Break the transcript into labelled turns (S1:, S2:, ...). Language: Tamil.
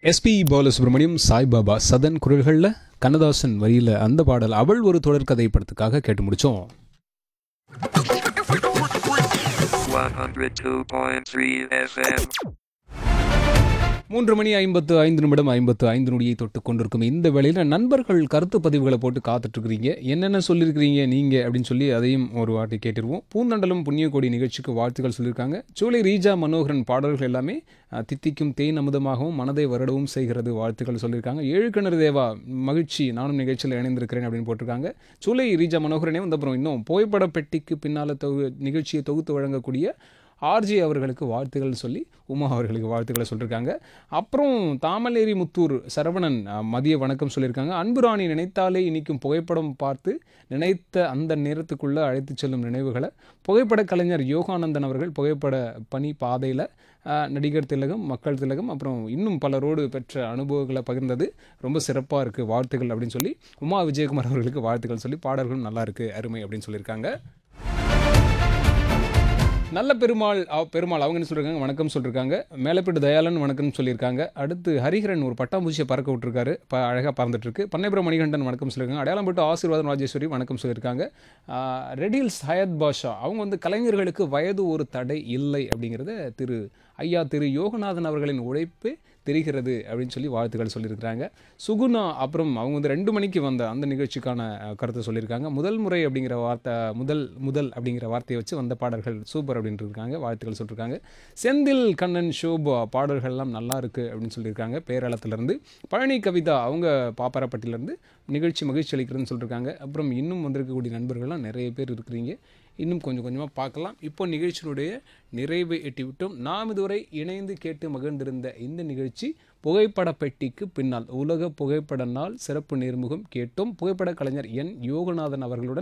S1: எஸ்பி பாலசுப்ரமணியம் சாய்பாபா சதன் குரல்களில் கண்ணதாசன் வரியில் அந்த பாடல் அவள் ஒரு தொடர்கதை படத்துக்காக கேட்டு முடிச்சோம்
S2: 102.3 FM.
S1: மூன்று மணி ஐம்பத்து ஐந்து நிமிடம் ஐம்பத்து ஐந்து நொடியை தொட்டு கொண்டிருக்கும் இந்த வேளையில் நண்பர்கள் கருத்து பதிவுகளை போட்டு காத்துட்டு இருக்கிறீங்க என்னென்ன சொல்லியிருக்கிறீங்க நீங்கள் அப்படின்னு சொல்லி அதையும் ஒரு வாட்டி கேட்டுருவோம் பூந்தண்டலம் புண்ணியகோடி நிகழ்ச்சிக்கு வாழ்த்துக்கள் சொல்லியிருக்காங்க சூளை ரீஜா மனோகரன் பாடல்கள் எல்லாமே அஹ், தித்திக்கும் தேன் அமுதமாகவும் மனதை வருடவும் செய்கிறது வாழ்த்துக்கள் சொல்லியிருக்காங்க ஏழு கிணறு தேவா மகிழ்ச்சி நானும் நிகழ்ச்சியில் இணைந்திருக்கிறேன் அப்படின்னு போட்டிருக்காங்க சூளை ரீஜா மனோகரனே வந்து அப்புறம் இன்னும் புகைப்பட பெட்டிக்கு பின்னால் தொகு நிகழ்ச்சியை தொகுத்து வழங்கக்கூடிய ஆர்ஜி அவர்களுக்கு வாழ்த்துக்கள் சொல்லி உமா அவர்களுக்கு வாழ்த்துக்களை சொல்லியிருக்காங்க அப்புறம் தாமலேரி முத்தூர் சரவணன் அஹ், மதிய வணக்கம் சொல்லியிருக்காங்க அன்புராணி நினைத்தாலே இனிக்கும் புகைப்படம் பார்த்து நினைத்த அந்த நேரத்துக்குள்ளே அழைத்து செல்லும் நினைவுகளை புகைப்பட கலைஞர் யோகானந்தன் அவர்கள் புகைப்பட பணி பாதையில் நடிகர் திலகம் மக்கள் திலகம் அப்புறம் இன்னும் பலரோடு பெற்ற அனுபவங்களை பகிர்ந்தது ரொம்ப சிறப்பாக இருக்குது வாழ்த்துக்கள் அப்படின்னு சொல்லி உமா விஜயகுமார் அவர்களுக்கு வாழ்த்துக்கள் சொல்லி பாடல்களும் நல்லா இருக்கு அருமை அப்படின்னு சொல்லியிருக்காங்க நல்ல பெருமாள் அவ- பெருமாள் அவங்க என்ன சொல்லியிருக்காங்க வணக்கம் சொல்லியிருக்காங்க மேலப்பேட்டு தயாளன் வணக்கம் சொல்லியிருக்காங்க அடுத்து ஹரிஹரன் ஒரு பட்டாம்பூச்சியை பறக்க விட்டுருக்காரு ப அழகாக பறந்துட்டு இருக்கு பண்ணைபுரம் மணிகண்டன் வணக்கம் சொல்லியிருக்காங்க அடையாளம் போட்டு ஆசீர்வாதம் ராஜேஸ்வரி வணக்கம் சொல்லியிருக்காங்க ஆஹ், ரெடில்ஸ் ஹயத் பாஷா அவங்க வந்து கலைஞர்களுக்கு வயது ஒரு தடை இல்லை அப்படிங்கிறத திரு ஐயா திரு யோகநாதன் அவர்களின் உழைப்பு தெரிகிறது அப்படின்னு சொல்லி வாழ்த்துக்கள் சொல்லியிருக்கிறாங்க சுகுணா அப்புறம் அவங்க வந்து ரெண்டு மணிக்கு வந்த அந்த நிகழ்ச்சிக்கான அஹ், கருத்தை சொல்லியிருக்காங்க முதல் முறை அப்படிங்கிற வார்த்தை முதல் முதல் அப்படிங்கிற வார்த்தையை வச்சு வந்த பாடல்கள் சூப்பர் அப்படின்ட்டு இருக்காங்க வாழ்த்துக்கள் சொல்லியிருக்காங்க செந்தில் கண்ணன் ஷோபா பாடல்கள்லாம் நல்லா இருக்கு அப்படின்னு சொல்லியிருக்காங்க பேரளத்துலேருந்து பழனி கவிதா அவங்க பாப்பாரப்பட்டியிலேருந்து நிகழ்ச்சி மகிழ்ச்சி அளிக்கிறதுன்னு சொல்லியிருக்காங்க அப்புறம் இன்னும் வந்திருக்கக்கூடிய நண்பர்கள்லாம் நிறைய பேர் இருக்கிறீங்க இன்னும் கொஞ்சம் கொஞ்சமாக பார்க்கலாம் இப்போ நிகழ்ச்சியினுடைய நிறைவை எட்டிவிட்டோம் நாம் இதுவரை இணைந்து கேட்டு மகிழ்ந்திருந்த இந்த நிகழ்ச்சி புகைப்பட பெட்டிக்கு பின்னால் உலக புகைப்பட நாள் சிறப்பு நேர்முகம் கேட்டோம் புகைப்பட கலைஞர் என் யோகநாதன் அவர்களுடன்